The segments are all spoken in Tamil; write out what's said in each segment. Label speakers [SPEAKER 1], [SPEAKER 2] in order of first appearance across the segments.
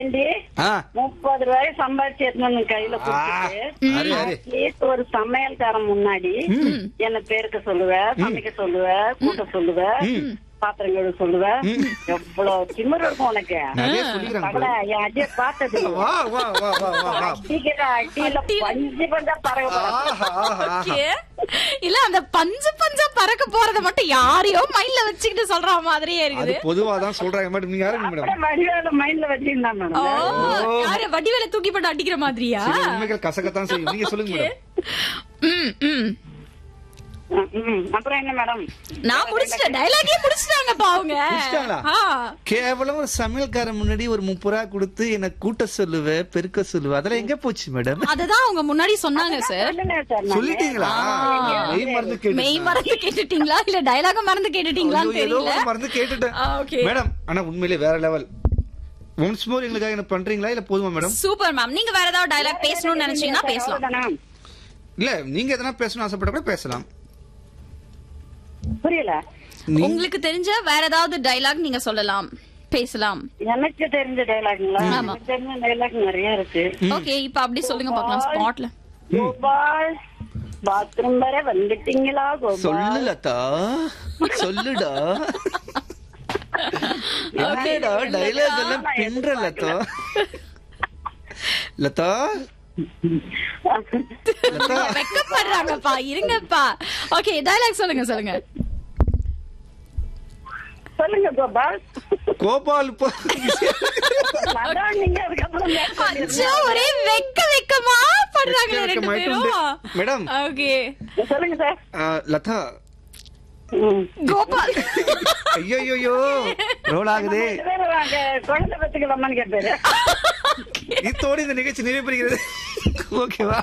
[SPEAKER 1] வேண்டி
[SPEAKER 2] ஆ
[SPEAKER 1] முப்பது ரூபாய் சம்பாதிச்சு எடுத்துன்னு கையில கொடுத்துட்டு
[SPEAKER 2] அரே அரே
[SPEAKER 1] கேட்டு ஒரு சமையல்காரன் முன்னாடி என்ன பேருக்க சொல்லுவ சமைக்க சொல்லுவ கூட்ட சொல்லுவ பாத்திரம் கழுவ சொல்லுவ எவ்வளவு திமிரு இருக்கும் உனக்கு
[SPEAKER 2] நிறைய சொல்லிக்கிறாங்க
[SPEAKER 1] பகல என் அடிய பார்த்தது இல்ல.
[SPEAKER 2] வா வா வா வா வா வா
[SPEAKER 1] அடிக்கிற அடியில பஞ்சு பஞ்சா பறவை
[SPEAKER 2] ஆஹா ஆஹா
[SPEAKER 3] Okay. இல்ல அந்த பஞ்சு பஞ்சா பறக்க போறத மட்டும் யாரையோ மைண்ட்ல வச்சுக்கிட்டு சொல்ற மாதிரியே
[SPEAKER 2] அது
[SPEAKER 3] இருக்குது
[SPEAKER 2] பொதுவா தான் சொல்றாங்க மேடம் நீங்க யாருங்க மேடம்
[SPEAKER 1] வடிவேல மைண்ட்ல வச்சிருந்தான்
[SPEAKER 3] ஓ,
[SPEAKER 1] மேடம்
[SPEAKER 3] யாரு வடிவேல தூக்கி போட்டு அடிக்கிற மாதிரியா
[SPEAKER 2] சில உண்மைகள் கசக்கத்தான் செய்யும் நீங்க சொல்லுங்க மேடம்
[SPEAKER 3] ம், ம்.
[SPEAKER 1] ம், அப்புறம் என்ன மேடம்
[SPEAKER 3] நான் முடிச்சிட்டேன் டைலாகே முடிச்சிட்டாங்கப்பா அவங்க
[SPEAKER 2] முடிச்சிட்டாங்களா?
[SPEAKER 3] ஆ.
[SPEAKER 2] கேவலம் ஒரு சமையல்காரன் முன்னாடி ஒரு முப்பது ரூபா கொடுத்து என்ன கூட்ட சொல்லுவ பெருக்க சொல்லுவ அதெல்லாம் எங்க போச்சு மேடம்
[SPEAKER 3] அததான் அவங்க முன்னாடி சொன்னாங்க சார்
[SPEAKER 1] சொல்லுங்க சார் நானு.
[SPEAKER 2] சொல்லிட்டீங்களா மெய் மருந்து
[SPEAKER 3] மெய்
[SPEAKER 2] கேட்டு
[SPEAKER 3] மறந்து கேட்டுட்டீங்களா இல்ல டைலாக மறந்து கேட்டுட்டீங்களான்னு
[SPEAKER 2] ஐயோ, ஏதோ
[SPEAKER 3] தெரியல
[SPEAKER 2] ஒரு மருந்து கேட்டுட்டேன்
[SPEAKER 3] ஆ, okay.
[SPEAKER 2] மேடம் ஆனா உண்மையிலே வேற லெவல் ஒன்ஸ் மோர் எங்களுக்காக என்ன பண்றீங்களா இல்ல போதுமா மேடம்
[SPEAKER 3] சூப்பர் மேம் நீங்க வேற ஏதாவது டைலாக் பேசணும்னு நினைச்சீங்கன்னா பேசலாம்
[SPEAKER 1] அவ்வளவுதானா?
[SPEAKER 2] இல்ல நீங்க எதனா பேசணும் ஆசைப்பட்ட கூட பேசலாம்
[SPEAKER 1] புரியல
[SPEAKER 2] நீ-
[SPEAKER 3] உங்களுக்கு தெரிஞ்ச வேற ஏதாவது டைலாக் நீங்க சொல்லலாம் பேசலாம்
[SPEAKER 1] எனக்கு தெரிஞ்ச டைலாக்ங்களா
[SPEAKER 3] ஆமா.
[SPEAKER 1] எனக்கு தெரிஞ்ச டைலாக் நிறைய இருக்கு
[SPEAKER 3] ஓகே இப்ப அப்படி சொல்லுங்க பார்க்கலாம் ஸ்பாட்ல
[SPEAKER 1] கோபால் பாத்ரூம் வரை வந்துட்டீங்களா கோபால்
[SPEAKER 2] சொல்லு லதா சொல்லுடா என்னடா டைலாக் எல்லாம் பின்ற லதா லதா லதா
[SPEAKER 3] வெக்கப்படுறாங்கப்பா இருங்கப்பா ஓகே டைலாக் சொல்லுங்க சொல்லுங்க
[SPEAKER 1] சொல்லுங்க கோபால்
[SPEAKER 2] கோபால் போ
[SPEAKER 1] அதான் நீங்க அதுக்கப்புறம் மேற்கொண்டு
[SPEAKER 3] அச்சோ ஒரே வெக்க வெக்கமா படுறாங்களே ரெண்டு
[SPEAKER 2] வெக்க
[SPEAKER 3] பேரும்
[SPEAKER 2] வெக்க மேடம்.
[SPEAKER 3] ஓகே
[SPEAKER 1] சொல்லுங்க சார்
[SPEAKER 2] ஆ, லதா
[SPEAKER 1] ம்.
[SPEAKER 3] கோபால்
[SPEAKER 2] ஐயோ ரோல் ஆகுதே
[SPEAKER 1] ரெண்டு பேரும் வாங்க, குழந்தை பத்துக்கலாமான்னு கேட்டாரு
[SPEAKER 2] இத்தோடு இந்த நிகழ்ச்சி நிறைவு பெறுகிறது ஓகேவா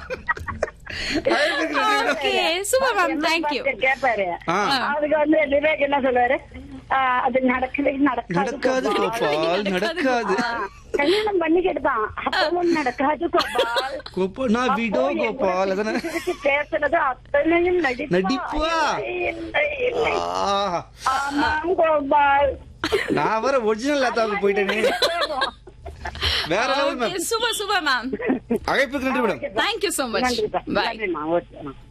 [SPEAKER 3] ஓகே சூப்பர் மேம் தேங்க்யூ
[SPEAKER 1] கேட்பாரு
[SPEAKER 2] ஆ.
[SPEAKER 1] அதுக்கு வந்து விவேக் என்ன சொல்லுவாரு ஆ, அது நடக்கவே நடக்காது
[SPEAKER 2] நடக்காது
[SPEAKER 1] கோபால்.
[SPEAKER 2] கோபால் நடக்காது
[SPEAKER 1] ஆ, கல்யாணம் பண்ணிக்கிட்டுதான் அப்பவும் நடக்காது கோபால்
[SPEAKER 2] கோபால் நான் விடோ கோபால் அதானே
[SPEAKER 1] திருப்பி பேசுறது அத்தனையும் நடிப்பா
[SPEAKER 2] நடிப்பா?
[SPEAKER 1] இல்லை, இல்லை.
[SPEAKER 2] ஆஹா.
[SPEAKER 1] ஆமாம் கோபால்
[SPEAKER 2] நான் வர ஒரிஜினல் லதாவுக்கு போயிட்டேனே வேற level ma'am
[SPEAKER 3] super super ma'am
[SPEAKER 2] அழைப்புக்கு நன்றி மேடம்
[SPEAKER 3] தேங்க்யூ சோ மச்
[SPEAKER 1] நன்றிப்பா
[SPEAKER 3] பை
[SPEAKER 1] நன்றிம்மா ஓகேம்மா